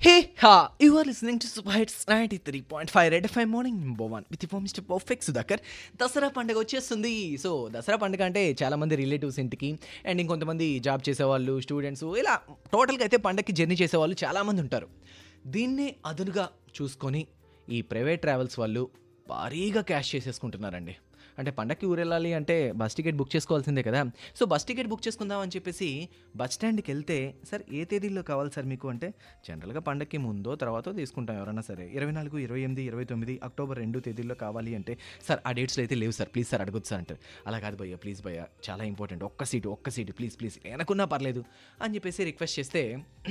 Hey ha! You are listening to Super Hits 93.5 Red FM Morning Number One with your Mr. Perfect Sudhakar Dasara పండుగ వచ్చేస్తుంది so Dasara పండుగ అంటే చాలామంది relatives ఇంటికి and ఇంకొంతమంది జాబ్ చేసేవాళ్ళు స్టూడెంట్స్ ఇలా టోటల్గా అయితే పండగకి జర్నీ చేసేవాళ్ళు చాలామంది ఉంటారు దీన్నే అదునుగా చూసుకొని ఈ ప్రైవేట్ ట్రావెల్స్ వాళ్ళు భారీగా క్యాష్ చేసేసుకుంటున్నారండి అంటే పండక్కి ఊరెళ్ళాలి అంటే బస్ టికెట్ బుక్ చేసుకోవాల్సిందే కదా సో బస్ టికెట్ బుక్ చేసుకుందాం అని చెప్పేసి బస్ స్టాండ్కి వెళ్తే సార్ ఏ తేదీలో కావాలి సార్ మీకు అంటే జనరల్గా పండక్కి ముందో తర్వాతో తీసుకుంటాం ఎవరైనా సరే ఇరవై నాలుగు ఇరవై ఎనిమిది ఇరవై తొమ్మిది అక్టోబర్ రెండు తేదీల్లో కావాలి అంటే సార్ ఆ డేట్స్లో అయితే లేవు సార్ ప్లీజ్ సార్ అడగొచ్చు సార్ అంటారు అలా కాదు భయ్య ప్లీజ్ భయ్య చాలా ఇంపార్టెంట్ ఒక్క సీటు ఒక్క సీటు ప్లీజ్ ప్లీజ్ వెనకున్నా పర్లేదు అని చెప్పేసి రిక్వెస్ట్ చేస్తే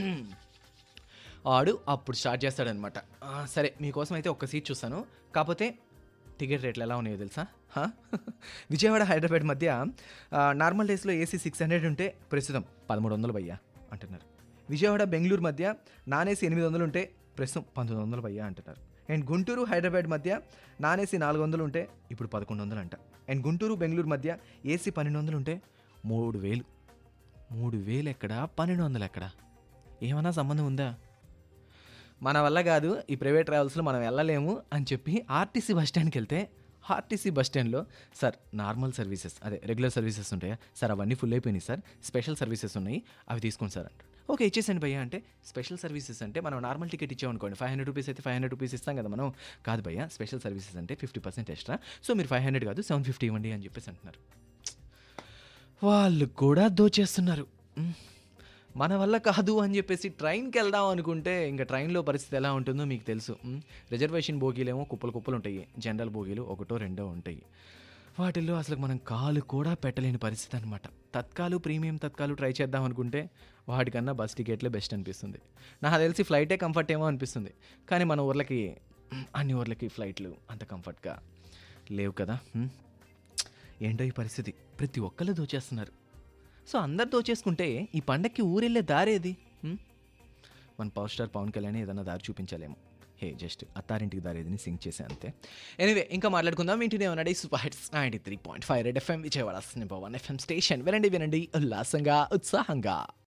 ఆడు అప్పుడు స్టార్ట్ చేస్తాడనమాట "ఆ, సరే మీకోసం అయితే ఒక్క సీట్ చూస్తాను కాకపోతే టికెట్ రేట్లు ఎలా ఉన్నాయో తెలుసా హా? విజయవాడ హైదరాబాద్ మధ్య ఆ, నార్మల్ డేస్లో ఏసీ సిక్స్ హండ్రెడ్ ఉంటే ప్రస్తుతం పదమూడు వందలు భయ్యా అంటున్నారు విజయవాడ బెంగళూరు మధ్య నాన్ ఏసీ ఎనిమిది వందలు ఉంటే ప్రస్తుతం పంతొమ్మిది వందలు భయ్యా అంటున్నారు అండ్ గుంటూరు హైదరాబాద్ మధ్య నాన్ ఏసీ నాలుగు వందలు ఉంటే ఇప్పుడు పదకొండు వందలు అంట అండ్ గుంటూరు బెంగళూరు మధ్య ఏసీ పన్నెండు వందలు ఉంటే మూడు వేలు మూడు వేలు ఎక్కడా పన్నెండు వందలు ఎక్కడా ఏమన్నా సంబంధం ఉందా మన వల్ల కాదు ఈ ప్రైవేట్ ట్రావెల్స్లో మనం వెళ్ళలేము అని చెప్పి ఆర్టీసీ బస్ స్టాండ్కి వెళ్తే ఆర్టీసీ బస్ స్టాండ్లో సార్ నార్మల్ సర్వీసెస్ అదే రెగ్యులర్ సర్వీసెస్ ఉంటాయా సార్ అవన్నీ ఫుల్ అయిపోయినాయి సార్ స్పెషల్ సర్వీసెస్ ఉన్నాయి అవి తీసుకోండి సార్ అంటారు ఓకే ఇచ్చేసండి భయ్య అంటే స్పెషల్ సర్వీసెస్ అంటే మనం నార్మల్ టికెట్ ఇచ్చామనుకోండి ఫైవ్ హండ్రెడ్ రూపీస్ అయితే ఫైవ్ హండ్రెడ్ రూపీస్ ఇస్తాం కదా మనం కాదు భయ్య స్పెషల్ సర్వీసెస్ అంటే ఫిఫ్టీ పర్సెంట్ ఎక్స్ట్రా సో మీరు ఫైవ్ హండ్రెడ్ కాదు సెవెన్ ఫిఫ్టీ ఇవ్వండి అని చెప్పేసి అంటున్నారు వాళ్ళు కూడా దోచేస్తున్నారు మ్. మన వల్ల కాదు అని చెప్పేసి ట్రైన్కి వెళ్దాం అనుకుంటే ఇంకా ట్రైన్లో పరిస్థితి ఎలా ఉంటుందో మీకు తెలుసు మ్. రిజర్వేషన్ బోగీలేమో కుప్పలు కుప్పలు ఉంటాయి జనరల్ బోగీలు ఒకటో రెండో ఉంటాయి వాటిల్లో అసలు మనం కాలు కూడా పెట్టలేని పరిస్థితి అనమాట తత్కాలు ప్రీమియం తత్కాలు ట్రై చేద్దాం అనుకుంటే వాటికన్నా బస్ టికెట్లే బెస్ట్ అనిపిస్తుంది నాకు తెలిసి ఫ్లైటే కంఫర్ట్ ఏమో అనిపిస్తుంది కానీ మన ఊర్లకి మ్, అన్ని ఊర్లకి ఫ్లైట్లు అంత కంఫర్ట్గా లేవు కదా మ్. ఏంటో ఈ పరిస్థితి ప్రతి ఒక్కళ్ళు దోచేస్తున్నారు సో అందరు దోచేసుకుంటే ఈ పండక్కి ఊరెళ్ళే దారేది హ్మ్? మన పవర్ స్టార్ పవన్ కళ్యాణ్ ఏదైనా దారి చూపించాలేమో హే జస్ట్ అత్తారింటికి దారేదిని సింక్ చేసే అంతే ఎనివే ఇంకా మాట్లాడుకుందాం వింటూనే ఉన్నాడు super hits ninety three point five red FM Vijayawada number one FM station వినండి వినండి ఉల్లాసంగా ఉత్సాహంగా